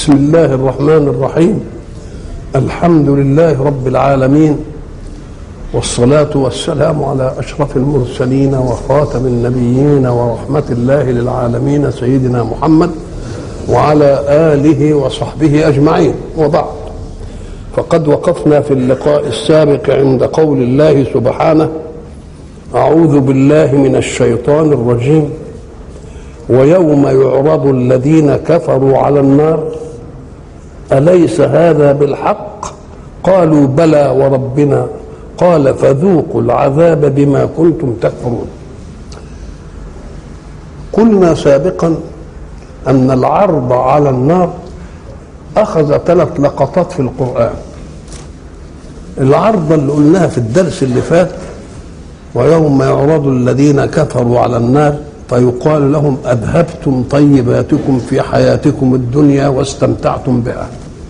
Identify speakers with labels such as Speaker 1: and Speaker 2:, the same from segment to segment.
Speaker 1: بسم الله الرحمن الرحيم الحمد لله رب العالمين والصلاة والسلام على أشرف المرسلين وخاتم النبيين ورحمة الله للعالمين سيدنا محمد وعلى آله وصحبه أجمعين وبعد فقد وقفنا في اللقاء السابق عند قول الله سبحانه أعوذ بالله من الشيطان الرجيم ويوم يعرض الذين كفروا على النار أليس هذا بالحق قالوا بلى وربنا قال فذوقوا العذاب بما كنتم تكفرون قلنا سابقا أن العرض على النار أخذ ثلاث لقطات في القرآن العرض اللي قلناها في الدرس اللي فات ويوم يعرض الذين كفروا على النار فيقال لهم أذهبتم طيباتكم في حياتكم الدنيا واستمتعتم بها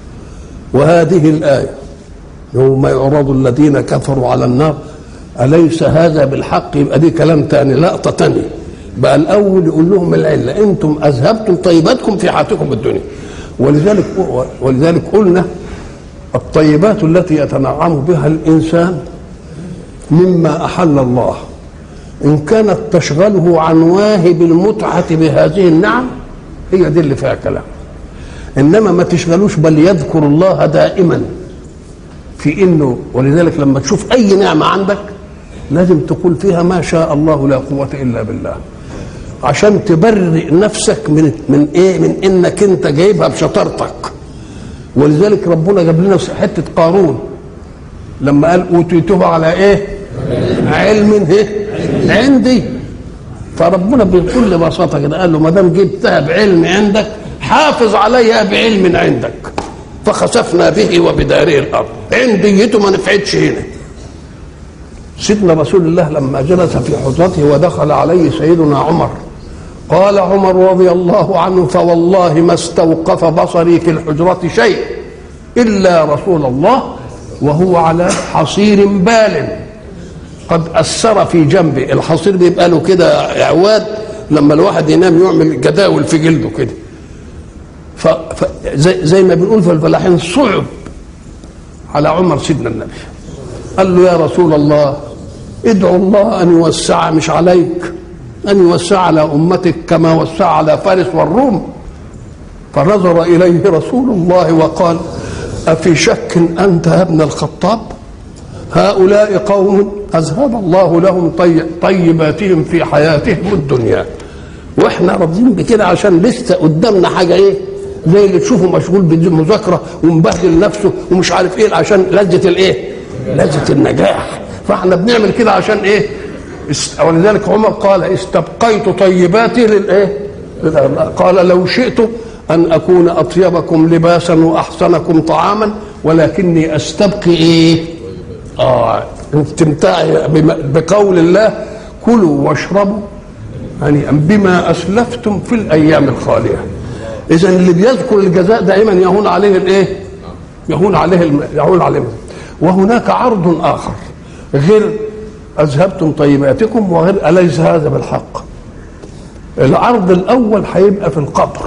Speaker 1: وهذه الآية يوم يعرض الذين كفروا على النار أليس هذا بالحق يبقى دي كلام تاني لقطة تانية بقى الأول يقول لهم العلة أنتم أذهبتم طيباتكم في حياتكم الدنيا ولذلك ولذلك قلنا الطيبات التي يتنعم بها الإنسان مما أحل الله إن كانت تشغله عن واهب المتعة بهذه النعم هي دي اللي فيها كلام إنما ما تشغلوش بل يذكر الله دائما في إنه ولذلك لما تشوف أي نعمة عندك لازم تقول فيها ما شاء الله لا قوة إلا بالله عشان تبرئ نفسك من من ايه من انك انت جايبها بشطارتك ولذلك ربنا جاب لنا حته قارون لما قال اوتيته على ايه علم ايه عندي فربنا بكل بساطه كده قال له ما دام جبتها بعلم عندك حافظ عليها بعلم عندك فخسفنا به وبداره الارض عنديته ما نفعتش هنا سيدنا رسول الله لما جلس في حجرته ودخل عليه سيدنا عمر قال عمر رضي الله عنه فوالله ما استوقف بصري في الحجرة شيء إلا رسول الله وهو على حصير بال قد أثر في جنبه الحصير بيبقى له كده عواد لما الواحد ينام يعمل جداول في جلده كده ف... ف... زي... زي ما بنقول في الفلاحين صعب على عمر سيدنا النبي قال له يا رسول الله ادعو الله ان يوسع مش عليك ان يوسع على امتك كما وسع على فارس والروم فنظر اليه رسول الله وقال افي شك انت يا ابن الخطاب هؤلاء قوم اذهب الله لهم طي... طيباتهم في حياتهم الدنيا واحنا راضيين بكده عشان لسه قدامنا حاجه ايه زي اللي تشوفه مشغول بالمذاكره ومبهدل نفسه ومش عارف ايه عشان لذه الايه لذة النجاح فاحنا بنعمل كده عشان ايه ولذلك عمر قال استبقيت طيباتي للايه قال لو شئت ان اكون اطيبكم لباسا واحسنكم طعاما ولكني استبقي ايه اه استمتاعي بقول الله كلوا واشربوا يعني بما اسلفتم في الايام الخاليه اذا اللي بيذكر الجزاء دائما يهون عليه الايه يهون عليه يهون عليه وهناك عرض آخر غير أذهبتم طيباتكم وغير أليس هذا بالحق العرض الأول هيبقى في القبر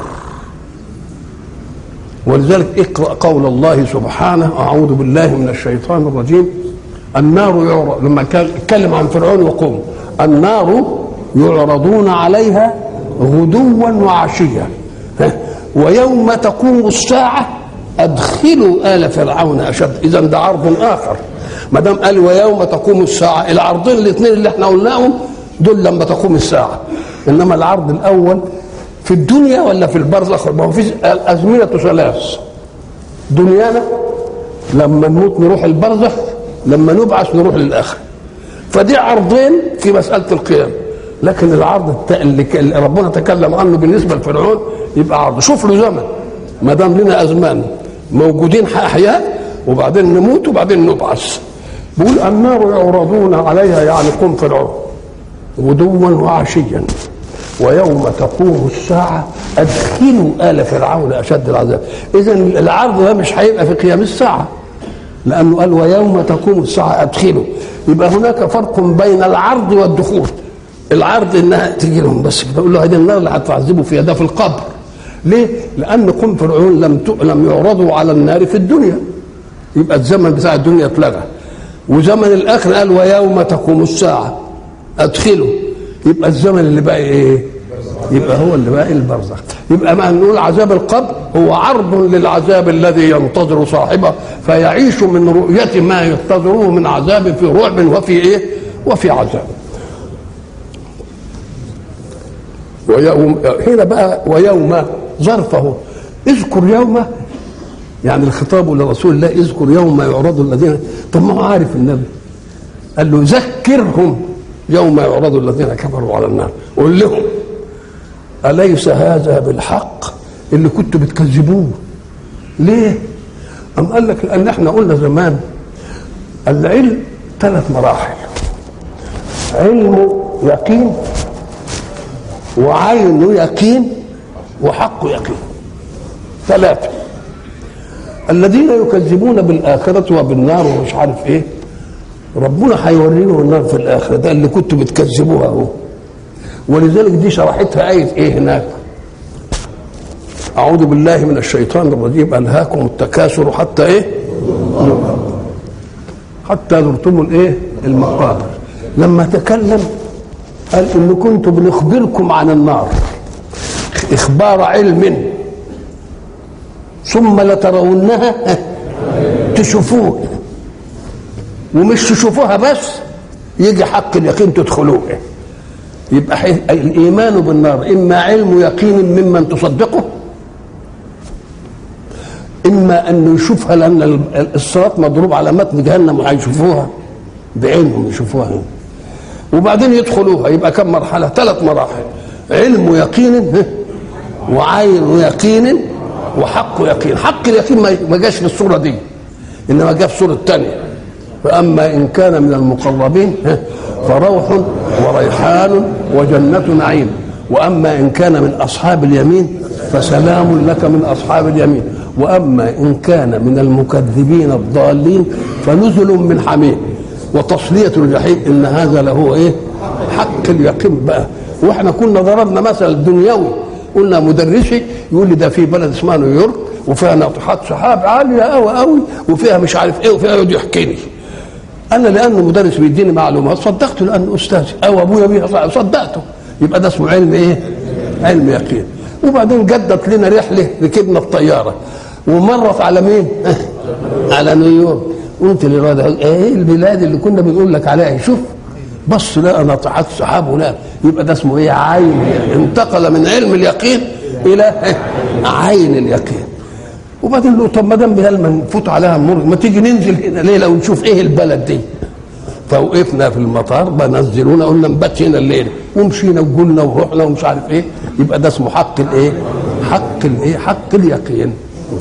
Speaker 1: ولذلك اقرأ قول الله سبحانه أعوذ بالله من الشيطان الرجيم النار يعرض لما اتكلم عن فرعون وقوم النار يعرضون عليها غدوا وعشيا ويوم تقوم الساعه ادخلوا ال فرعون اشد اذا ده عرض اخر ما دام قال ويوم تقوم الساعه العرضين الاثنين اللي احنا قلناهم دول لما تقوم الساعه انما العرض الاول في الدنيا ولا في البرزخ ما هو في الازمنه ثلاث دنيانا لما نموت نروح البرزخ لما نبعث نروح للاخره فدي عرضين في مساله القيامه لكن العرض اللي ربنا تكلم عنه بالنسبه لفرعون يبقى عرض شوف له زمن ما دام لنا ازمان موجودين احياء وبعدين نموت وبعدين نبعث بيقول النار يعرضون عليها يعني قوم فرعون غدوا وعشيا ويوم تقوم الساعة أدخلوا آل فرعون أشد العذاب إذا العرض ده مش هيبقى في قيام الساعة لأنه قال ويوم تقوم الساعة أدخلوا يبقى هناك فرق بين العرض والدخول العرض انها تجي لهم بس بقول له هذه النار اللي هتعذبوا فيها ده في القبر ليه؟ لأن قوم فرعون لم ت... لم يعرضوا على النار في الدنيا يبقى الزمن بتاع الدنيا اتلغى وزمن الآخر قال ويوم تقوم الساعة أدخلوا يبقى الزمن اللي بقى إيه؟ يبقى هو اللي بقى البرزخ يبقى ما نقول عذاب القبر هو عرض للعذاب الذي ينتظر صاحبه فيعيش من رؤية ما ينتظره من عذاب في رعب وفي ايه وفي عذاب ويوم هنا بقى ويوم ظرفه اذكر يوم يعني الخطاب لرسول الله اذكر يوم يعرض الذين طب ما هو عارف النبي قال له ذكرهم يوم يعرض الذين كفروا على النار قول لهم أليس هذا بالحق اللي كنتوا بتكذبوه ليه أم قال لك لأن احنا قلنا زمان العلم ثلاث مراحل علم يقين وعين يقين وحق يقين ثلاثة الذين يكذبون بالآخرة وبالنار ومش عارف إيه ربنا هيوريهم النار في الآخرة ده اللي كنتوا بتكذبوها أهو ولذلك دي شرحتها آية إيه هناك أعوذ بالله من الشيطان الرجيم ألهاكم التكاثر حتى إيه حتى زرتم الإيه المقابر لما تكلم قال إن كنت بنخبركم عن النار إخبار علم ثم لترونها تشوفوه ومش تشوفوها بس يجي حق اليقين تدخلوه يبقى الايمان بالنار اما علم يقين ممن تصدقه اما انه يشوفها لان الصراط مضروب على متن جهنم وهيشوفوها بعينهم يشوفوها وبعدين يدخلوها يبقى كم مرحله ثلاث مراحل علم يقين وعين يقين وحق يقين حق اليقين ما جاش في الصوره دي انما جاء في الصوره الثانيه فاما ان كان من المقربين فروح وريحان وجنة نعيم وأما إن كان من أصحاب اليمين فسلام لك من أصحاب اليمين وأما إن كان من المكذبين الضالين فنزل من حميم وتصلية الجحيم إن هذا له إيه حق اليقين بقى وإحنا كنا ضربنا مثل دنيوي قلنا مدرسي يقول لي ده في بلد اسمها نيويورك وفيها ناطحات سحاب عاليه قوي قوي وفيها مش عارف ايه وفيها يقعد يحكي لي انا لانه مدرس بيديني معلومات صدقته لانه استاذ او ابويا بيها صدقته يبقى ده اسمه علم ايه؟ علم يقين وبعدين جدت لنا رحله ركبنا الطياره ومرت على مين؟ على نيويورك قلت للواد ايه البلاد اللي كنا بنقول لك عليها شوف بص لقى ناطحات سحاب هناك يبقى ده اسمه ايه؟ عين انتقل من علم اليقين الى عين اليقين وبعدين له طب ما دام بهالما نفوت عليها النور ما تيجي ننزل هنا ليله ونشوف ايه البلد دي فوقفنا في المطار بنزلونا قلنا نبات هنا الليله ومشينا وقلنا ورحنا ومش عارف ايه يبقى ده اسمه حق الايه؟ حق الايه؟ حق اليقين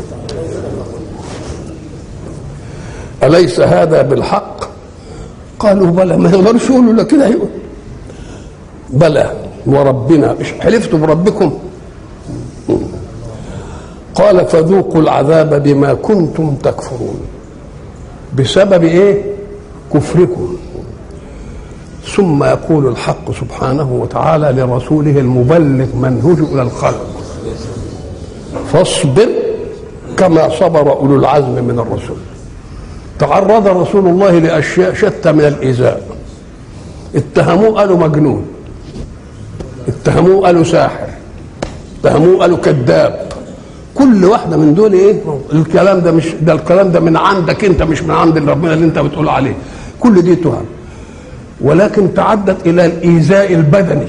Speaker 1: أليس هذا بالحق؟ قالوا بلى ما يقدرش يقولوا لا كده يقول بلى وربنا مش حلفتوا بربكم قال فذوقوا العذاب بما كنتم تكفرون بسبب ايه كفركم ثم يقول الحق سبحانه وتعالى لرسوله المبلغ منهج الى الخلق فاصبر كما صبر اولو العزم من الرسل تعرض رسول الله لاشياء شتى من الايذاء اتهموه قالوا مجنون اتهموه قالوا ساحر اتهموه قالوا كذاب كل واحده من دول ايه الكلام ده مش ده الكلام ده من عندك انت مش من عند ربنا اللي انت بتقول عليه كل دي تهم ولكن تعدت الى الايذاء البدني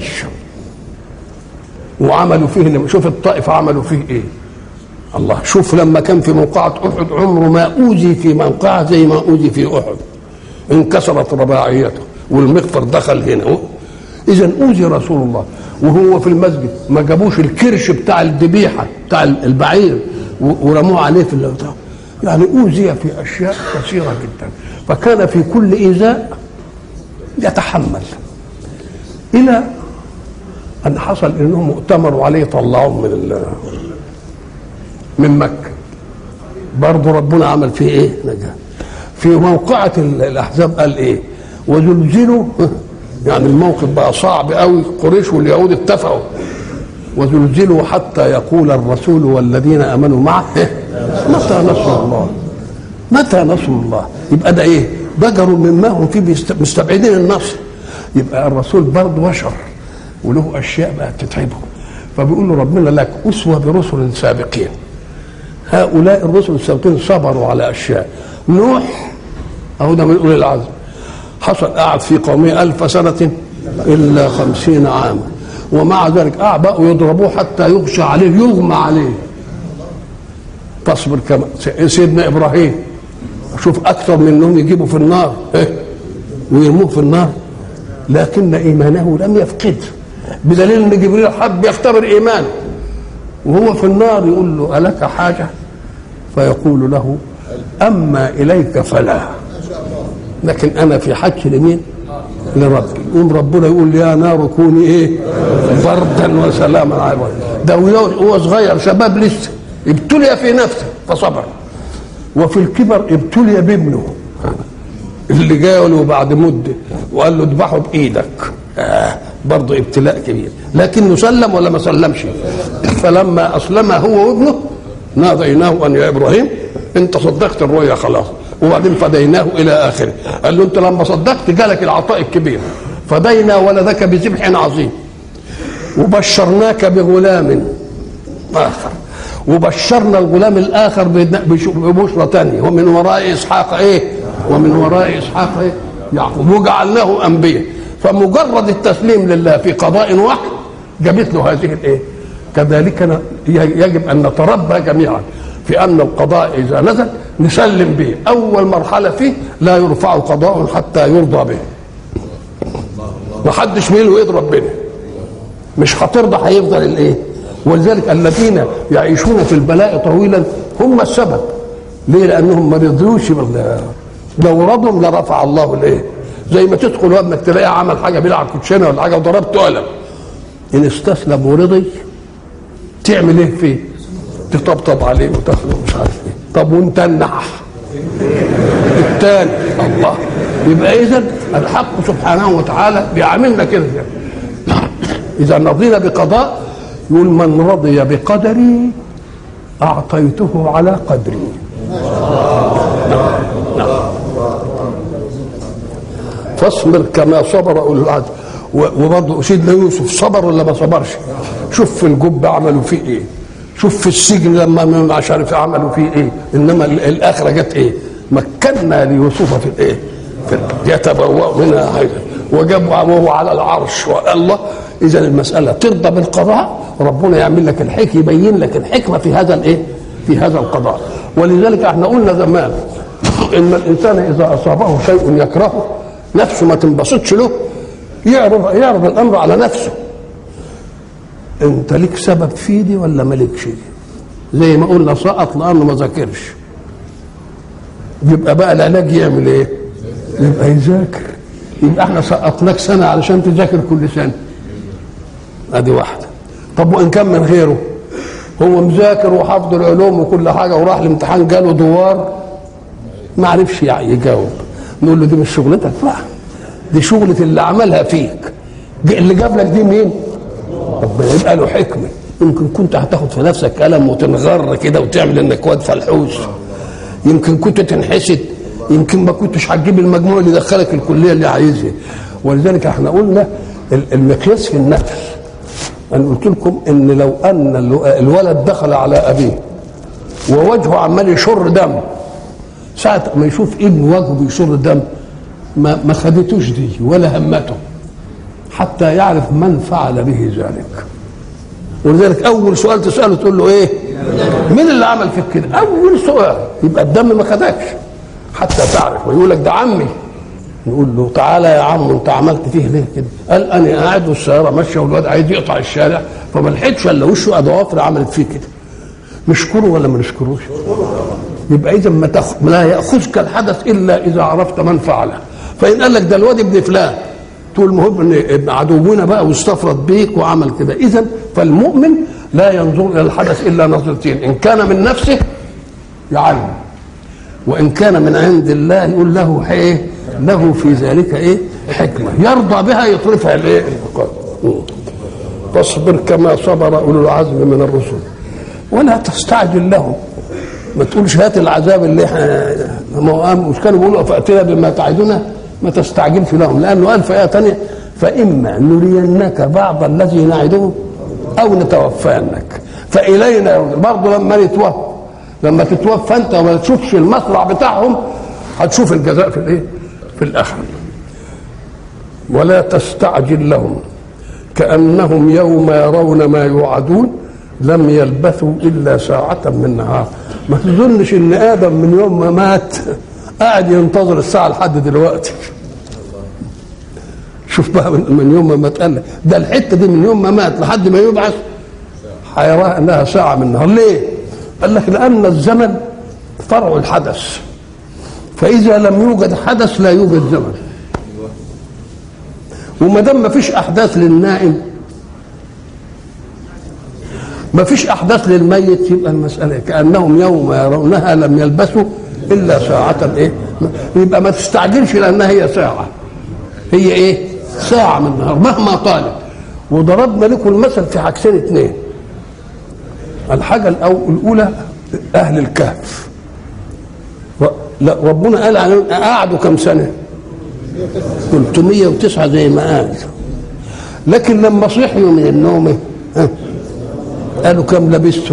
Speaker 1: وعملوا فيه شوف الطائف عملوا فيه ايه الله شوف لما كان في موقعة أحد عمره ما أوذي في موقعة زي ما أوذي في أحد انكسرت رباعيته والمغفر دخل هنا إذا أوذي رسول الله وهو في المسجد ما جابوش الكرش بتاع الذبيحة بتاع البعير ورموه عليه في البتاع يعني أوذي في أشياء كثيرة جدا فكان في كل إيذاء يتحمل إلى أن حصل إنهم ائتمروا عليه طلعوه من من مكة برضه ربنا عمل فيه إيه؟ نجاة في موقعة الأحزاب قال إيه؟ وزلزلوا يعني الموقف بقى صعب قوي قريش واليهود اتفقوا وزلزلوا حتى يقول الرسول والذين امنوا معه متى نصر الله متى نصر الله يبقى ده ايه ضجروا مما هم فيه مستبعدين النصر يبقى الرسول برضه بشر وله اشياء بقى تتعبه فبيقول له ربنا لك اسوه برسل سابقين هؤلاء الرسل السابقين صبروا على اشياء نوح اهو ده من اولي العزم حصل قعد في قومه ألف سنة إلا خمسين عاما ومع ذلك أعبأوا يضربوه حتى يغشى عليه يغمى عليه تصبر كما سيدنا إبراهيم شوف أكثر منهم يجيبوا في النار إيه؟ ويرموه في النار لكن إيمانه لم يفقد بدليل أن جبريل حب يختبر إيمانه وهو في النار يقول له ألك حاجة فيقول له أما إليك فلا لكن أنا في حج لمين لربي يقوم ربنا يقول يا نار كوني ايه بردا وسلاما على ده هو صغير شباب لسه ابتلي في نفسه فصبر وفي الكبر ابتلي بابنه اللي جاء له بعد مده وقال له اذبحه بايدك آه برضه ابتلاء كبير لكنه سلم ولا ما سلمش فلما اسلم هو وابنه ناديناه ان يا ابراهيم انت صدقت الرؤيا خلاص وبعدين فديناه الى اخره قال له انت لما صدقت جالك العطاء الكبير فدينا ولدك بذبح عظيم وبشرناك بغلام اخر وبشرنا الغلام الاخر ببشرى ثانيه ومن وراء اسحاق ايه ومن وراء اسحاق ايه يعقوب وجعلناه انبياء فمجرد التسليم لله في قضاء واحد جابت له هذه الايه كذلك يجب ان نتربى جميعا في ان القضاء اذا نزل نسلم به اول مرحله فيه لا يرفع قضاء حتى يرضى به ما حدش ميله ايد ربنا مش هترضى هيفضل الايه ولذلك الذين يعيشون في البلاء طويلا هم السبب ليه لانهم ما رضيوش لو رضوا لرفع الله الايه زي ما تدخل وابنك تلاقيه عمل حاجه بيلعب كوتشينه ولا حاجه وضربته قلم ان استسلم ورضي تعمل ايه فيه تطبطب عليه وتاخده مش عارف ايه طب وانت النح الثاني الله يبقى اذا الحق سبحانه وتعالى بيعاملنا كده اذا رضينا بقضاء يقول من رضي بقدري اعطيته على قدري فاصبر كما صبر اولو العزم وبرضه سيدنا يوسف صبر ولا ما صبرش شوف في الجب عملوا فيه ايه شوف في السجن لما مش عارف عملوا فيه ايه انما الاخره جت ايه مكنا ليوسف في الايه في يتبوأ منها حيث وجابوا وهو على العرش الله اذا المساله ترضى بالقضاء ربنا يعمل لك الحكمه يبين لك الحكمه في هذا الايه في هذا القضاء ولذلك احنا قلنا زمان ان الانسان اذا اصابه شيء يكرهه نفسه ما تنبسطش له يعرض يعرض الامر على نفسه انت ليك سبب في دي ولا مالكش زي ما قلنا سقط لانه ما ذاكرش يبقى بقى العلاج يعمل ايه يبقى يذاكر يبقى احنا سقطناك سنه علشان تذاكر كل سنه ادي واحده طب وان كان من غيره هو مذاكر وحافظ العلوم وكل حاجه وراح الامتحان جاله دوار ما عرفش يجاوب نقول له دي مش شغلتك لا دي شغلة اللي عملها فيك اللي جاب لك دي مين ربنا يبقى له حكمة يمكن كنت هتاخد في نفسك قلم وتنغر كده وتعمل انك واد فلحوس يمكن كنت تنحسد يمكن ما كنتش هتجيب المجموع اللي دخلك الكليه اللي عايزها ولذلك احنا قلنا المقياس في النقل انا قلت لكم ان لو ان الولد دخل على ابيه ووجهه عمال يشر دم ساعة ما يشوف ابن وجهه بيشر دم ما ما خدتوش دي ولا همته حتى يعرف من فعل به ذلك ولذلك اول سؤال تساله تقول له ايه مين اللي عمل فيك كده اول سؤال يبقى الدم ما خدكش حتى تعرف ويقول لك ده عمي نقول له تعالى يا عم انت عملت فيه ليه كده قال انا قاعد والسياره ماشيه والواد عايز يقطع الشارع فما لحقتش الا وشه اضوافر عملت فيه كده نشكره ولا ما نشكروش يبقى اذا ما تخ... لا ياخذك الحدث الا اذا عرفت من فعله فان قال لك ده الواد ابن فلان تقول المهم ان ابن عدونا بقى واستفرد بيك وعمل كده اذا فالمؤمن لا ينظر الى الحدث الا نظرتين ان كان من نفسه يعلم وان كان من عند الله يقول له ايه له في ذلك ايه حكمه يرضى بها يطرفها الايه فاصبر كما صبر اولو العزم من الرسل ولا تستعجل لهم ما تقولش هات العذاب اللي احنا ما هو مش كانوا بيقولوا فاتنا بما تعدنا ما تستعجلش لهم لانه قال في ايه ثانيه فاما نرينك بعض الذي نعدهم او نتوفينك فالينا برضه لما نتوفى لما تتوفى انت وما تشوفش المصرع بتاعهم هتشوف الجزاء في الايه؟ في الاخره ولا تستعجل لهم كانهم يوم يرون ما يوعدون لم يلبثوا الا ساعه من نهار ما تظنش ان ادم من يوم ما مات قاعد ينتظر الساعه لحد دلوقتي شوف بقى من يوم ما مات قال ده الحته دي من يوم ما مات لحد ما يبعث هيراها انها ساعه من النهار ليه؟ قال لك لان الزمن فرع الحدث فاذا لم يوجد حدث لا يوجد زمن وما دام ما فيش احداث للنائم ما فيش احداث للميت يبقى المساله كانهم يوم يرونها لم يلبثوا الا ساعه ايه يبقى ما تستعجلش لانها هي ساعه هي ايه ساعه من النهار مهما طالت وضربنا لكم المثل في حاجتين اثنين الحاجه الاولى اهل الكهف لا ربنا قال عنهم قعدوا كم سنه 309 زي ما قال لكن لما صحيوا من النوم ها قالوا كم لبستم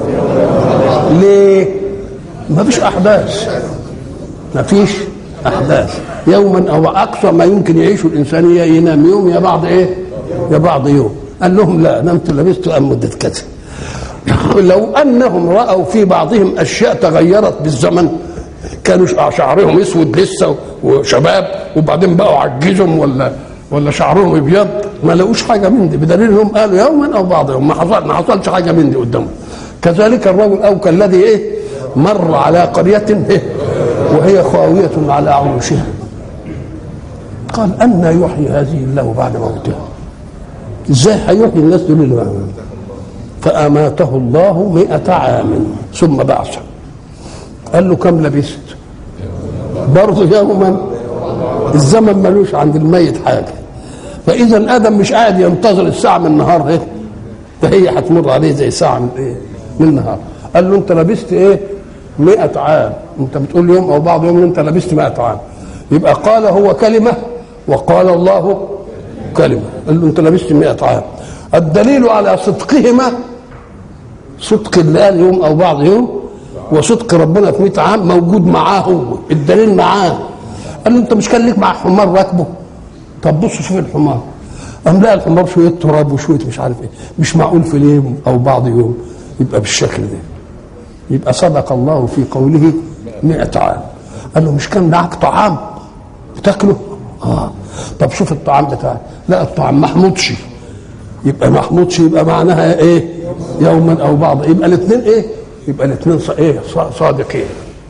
Speaker 1: ليه ما فيش احداث ما فيش احداث يوما او اقصى ما يمكن يعيشه الانسان يا ينام يوم يا بعض ايه يا بعض يوم قال لهم لا نمت لبست ام مده كذا لو انهم راوا في بعضهم اشياء تغيرت بالزمن كانوا شعرهم اسود لسه وشباب وبعدين بقوا عجزهم ولا ولا شعرهم ابيض ما لقوش حاجه من دي بدليل انهم قالوا يوما او بعض يوم ما حصل ما حصلش حاجه من دي قدامهم كذلك الرجل او كالذي ايه مر على قريه إيه وهي خاويه على عروشها قال أن يحيي هذه الله بعد موتها ازاي هيحيي الناس دول اللي بعد فأماته الله مئة عام ثم بعثه قال له كم لبست برضه يوما الزمن ملوش عند الميت حاجه فاذا ادم مش قاعد ينتظر الساعه من النهار ايه ده هي هتمر عليه زي ساعه من ايه من النهار قال له انت لبست ايه مئة عام انت بتقول يوم او بعض يوم انت لبست مئة عام يبقى قال هو كلمة وقال الله كلمة قال له انت لبست مئة عام الدليل على صدقهما صدق اللي قال يوم او بعض يوم وصدق ربنا في 100 عام موجود معاه هو الدليل معاه قال له انت مش كان ليك مع حمار راكبه طب بص شوف الحمار قام لقى الحمار شويه تراب وشويه مش عارف ايه مش معقول في اليوم او بعض يوم يبقى بالشكل ده يبقى صدق الله في قوله مئة عام قال له مش كان معاك طعام بتاكله اه طب شوف الطعام بتاعك لا الطعام محمودش يبقى محمودش يبقى معناها ايه يوما او بعض يبقى الاثنين ايه يبقى الاثنين ص... ايه صادقين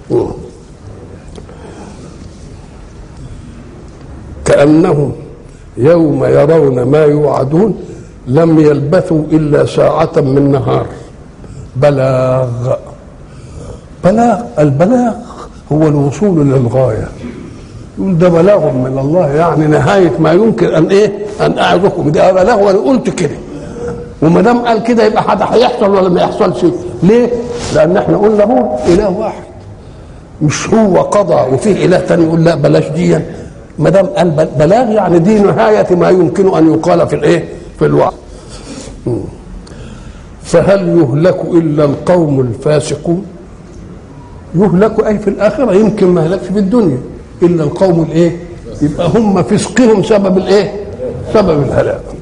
Speaker 1: كأنهم يوم يرون ما يوعدون لم يلبثوا إلا ساعة من نهار بلاغ بلاغ البلاغ هو الوصول للغاية يقول ده بلاغ من الله يعني نهاية ما يمكن أن إيه أن أعظكم ده بلاغ وأنا قلت كده وما دام قال كده يبقى حاجة هيحصل ولا ما يحصلش ليه؟ لأن احنا قلنا هو إله واحد مش هو قضى وفيه إله تاني يقول لا بلاش دي ما دام قال بلاغ يعني دي نهاية ما يمكن أن يقال في الإيه؟ في الوعد فهل يهلك إلا القوم الفاسقون يهلك أي في الآخرة يمكن ما يهلكش في الدنيا إلا القوم الإيه؟ يبقى هم فسقهم سبب الإيه؟ سبب الهلاك